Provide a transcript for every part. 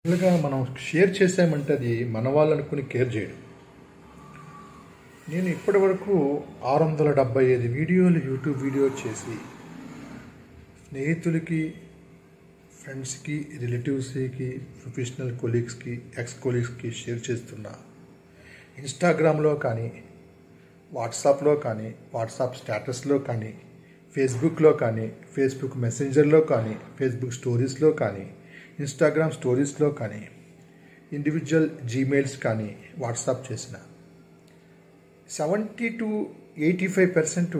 జనరల్గా మనం షేర్ చేసామంటే అది మన వాళ్ళు అనుకుని కేర్ చేయడం నేను ఇప్పటి వరకు ఆరు వందల డెబ్బై ఐదు వీడియోలు యూట్యూబ్ వీడియో చేసి స్నేహితులకి ఫ్రెండ్స్కి రిలేటివ్స్కి ప్రొఫెషనల్ కొలీగ్స్కి ఎక్స్ కొలీగ్స్కి షేర్ చేస్తున్నా ఇన్స్టాగ్రామ్లో కానీ వాట్సాప్లో కానీ వాట్సాప్ స్టేటస్లో కానీ ఫేస్బుక్లో కానీ ఫేస్బుక్ మెసెంజర్లో కానీ ఫేస్బుక్ స్టోరీస్లో కానీ ఇన్స్టాగ్రామ్ స్టోరీస్లో కానీ ఇండివిజువల్ జీమెయిల్స్ కానీ వాట్సాప్ చేసిన seventy to eighty five percent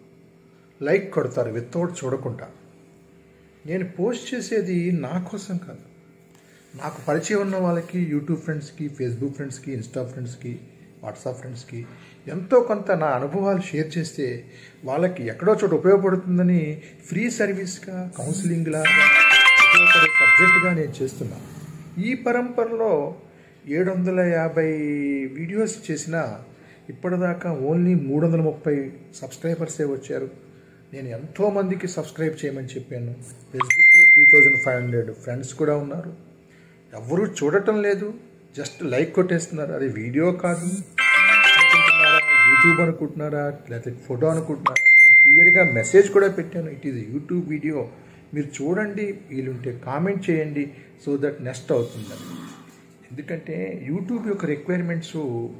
like కొడతారు వితౌట్ చూడకుండా నేను పోస్ట్ చేసేది నా కోసం కాదు నాకు పరిచయం ఉన్న వాళ్ళకి యూట్యూబ్ ఫ్రెండ్స్కి ఫేస్బుక్ ఫ్రెండ్స్కి ఇన్స్టా ఫ్రెండ్స్కి వాట్సాప్ ఫ్రెండ్స్కి ఎంతో కొంత నా అనుభవాలు షేర్ చేస్తే వాళ్ళకి ఎక్కడో చోట ఉపయోగపడుతుందని ఫ్రీ సర్వీస్గా కౌన్సిలింగ్ లాగా ఉపయోగపడే సబ్జెక్టుగా నేను చేస్తున్నా ఈ పరంపరలో ఏడు వందల యాభై వీడియోస్ చేసిన ఇప్పటిదాకా ఓన్లీ మూడు వందల ముప్పై సబ్స్క్రైబర్సే వచ్చారు నేను ఎంతోమందికి సబ్స్క్రైబ్ చేయమని చెప్పాను ఫేస్బుక్లో three thousand five hundred friends కూడా ఉన్నారు ఎవరూ చూడటం లేదు జస్ట్ లైక్ కొట్టేస్తున్నారు అది వీడియో కాదు అనుకుంటున్నారా యూట్యూబ్ అనుకుంటున్నారా లేకపోతే ఫోటో అనుకుంటున్నారా నేను క్లియర్గా మెసేజ్ కూడా పెట్టాను ఇట్ ఈజ్ యూట్యూబ్ వీడియో మీరు చూడండి వీలుంటే కామెంట్ చేయండి సో దట్ నెక్స్ట్ అవుతుందని ఎందుకంటే యూట్యూబ్ యొక్క requirements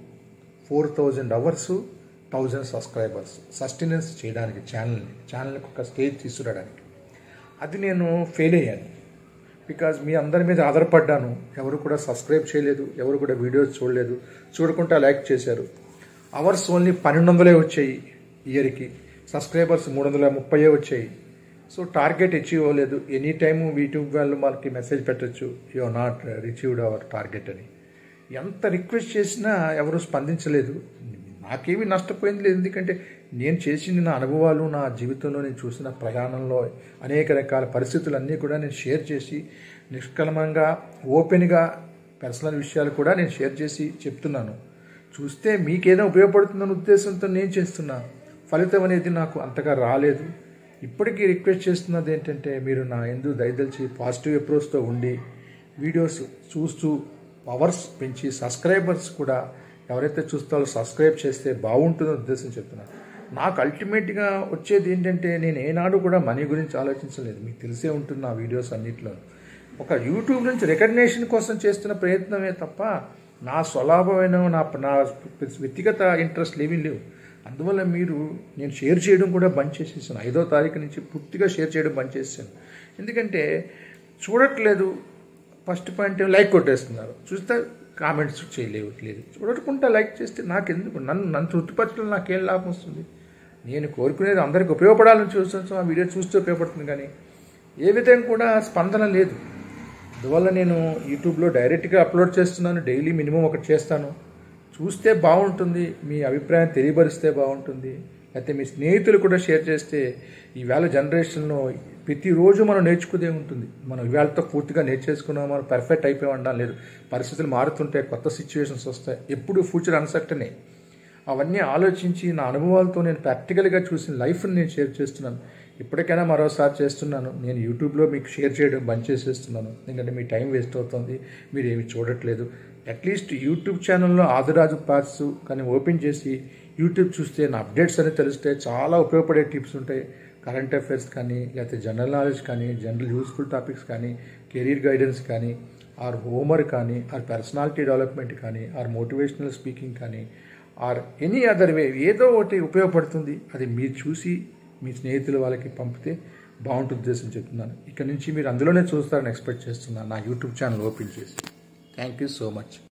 four thousand hours thousand subscribers sustenance చేయడానికి ఛానల్ని ఛానల్కి ఒక స్టేజ్ తీసుకురావడానికి అది నేను ఫెయిల్ అయ్యాను బికాజ్ మీ అందరి మీద ఆధారపడ్డాను ఎవరు కూడా సబ్స్క్రైబ్ చేయలేదు ఎవరు కూడా వీడియోస్ చూడలేదు చూడకుండా లైక్ చేశారు అవర్స్ ఓన్లీ పన్నెండు వందలే వచ్చాయి ఇయర్కి సబ్స్క్రైబర్స్ మూడు వందల ముప్పై వచ్చాయి సో టార్గెట్ అచీవ్ అవ్వలేదు ఎనీ టైము యూట్యూబ్ వాళ్ళు మనకి మెసేజ్ పెట్టచ్చు you are not achieved our target అని ఎంత రిక్వెస్ట్ చేసినా ఎవరు స్పందించలేదు నాకేమీ నష్టపోయింది లేదు ఎందుకంటే నేను చేసిన నా అనుభవాలు నా జీవితంలో నేను చూసిన ప్రయాణంలో అనేక రకాల పరిస్థితులన్నీ కూడా నేను షేర్ చేసి నిష్కలమంగా ఓపెన్గా పర్సనల్ విషయాలు కూడా నేను షేర్ చేసి చెప్తున్నాను చూస్తే మీకేదో ఉపయోగపడుతుందన్న ఉద్దేశంతో నేను చేస్తున్నా ఫలితం అనేది నాకు అంతగా రాలేదు ఇప్పటికీ రిక్వెస్ట్ చేస్తున్నది ఏంటంటే మీరు నా ఎందు దయదలిచి పాజిటివ్ అప్రోచ్తో ఉండి వీడియోస్ చూస్తూ పవర్స్ పెంచి సబ్స్క్రైబర్స్ కూడా ఎవరైతే చూస్తారో సబ్స్క్రైబ్ చేస్తే బాగుంటుందో ఉద్దేశం చెప్తున్నాను నాకు అల్టిమేట్గా వచ్చేది ఏంటంటే నేను ఏనాడు కూడా మనీ గురించి ఆలోచించలేదు మీకు తెలిసే ఉంటుంది నా వీడియోస్ అన్నింటిలో ఒక యూట్యూబ్ నుంచి రికగ్నేషన్ కోసం చేస్తున్న ప్రయత్నమే తప్ప నా స్వలాభమైన నా నా వ్యక్తిగత ఇంట్రెస్ట్లు ఏమీ లేవు అందువల్ల మీరు నేను షేర్ చేయడం కూడా బంద్ చేసేసాను ఐదో తారీఖు నుంచి పూర్తిగా షేర్ చేయడం బంద్ చేసాను ఎందుకంటే చూడట్లేదు ఫస్ట్ పాయింట్ లైక్ కొట్టేస్తున్నారు చూస్తే కామెంట్స్ చేయలేవు లేదు చూడకుండా లైక్ చేస్తే నాకెందుకు నన్ను నన్ను తృప్తిపరచడం నాకేం లాభం వస్తుంది నేను కోరుకునేది అందరికి ఉపయోగపడాలని చూస్తాను ఆ వీడియో చూస్తే ఉపయోగపడుతుంది కానీ ఏ విధంగా కూడా స్పందన లేదు అందువల్ల నేను యూట్యూబ్లో డైరెక్ట్గా అప్లోడ్ చేస్తున్నాను డైలీ మినిమం ఒకటి చేస్తాను చూస్తే బాగుంటుంది మీ అభిప్రాయం తెలియపరిస్తే బాగుంటుంది అయితే మీ స్నేహితులు కూడా షేర్ చేస్తే ఈవేళ జనరేషన్లో ప్రతిరోజు మనం నేర్చుకునే ఉంటుంది మనం ఇవాళతో పూర్తిగా నేర్చేసుకున్నాం మనం పర్ఫెక్ట్ అయిపోయి లేదు పరిస్థితులు మారుతుంటాయి కొత్త సిచ్యువేషన్స్ వస్తాయి ఎప్పుడు ఫ్యూచర్ అన్సర్టనే అవన్నీ ఆలోచించి నా అనుభవాలతో నేను ప్రాక్టికల్గా చూసిన లైఫ్ని నేను షేర్ చేస్తున్నాను ఇప్పటికైనా మరోసారి చేస్తున్నాను నేను యూట్యూబ్లో మీకు షేర్ చేయడం బంద్ చేసేస్తున్నాను ఎందుకంటే మీ టైం వేస్ట్ అవుతుంది మీరు ఏమి చూడట్లేదు అట్లీస్ట్ యూట్యూబ్ ఛానల్లో ఆదిరాజు పార్ట్స్ కానీ ఓపెన్ చేసి యూట్యూబ్ చూస్తే నా అప్డేట్స్ అనేవి తెలిస్తే చాలా ఉపయోగపడే టిప్స్ ఉంటాయి కరెంట్ అఫైర్స్ కానీ లేకపోతే జనరల్ నాలెడ్జ్ కానీ జనరల్ యూస్ఫుల్ టాపిక్స్ కానీ కెరీర్ గైడెన్స్ కానీ ఆర్ హోంవర్క్ కానీ ఆర్ పర్సనాలిటీ డెవలప్మెంట్ కానీ ఆర్ మోటివేషనల్ స్పీకింగ్ కానీ ఆర్ ఎనీ అదర్ వే ఏదో ఒకటి ఉపయోగపడుతుంది అది మీరు చూసి మీ స్నేహితులు వాళ్ళకి పంపితే బాగుంటుంది ఉద్దేశం చెప్తున్నాను ఇక్కడ నుంచి మీరు అందులోనే చూస్తారని ఎక్స్పెక్ట్ చేస్తున్నాను నా యూట్యూబ్ ఛానల్ ఓపెన్ చేసి థ్యాంక్ యూ సో మచ్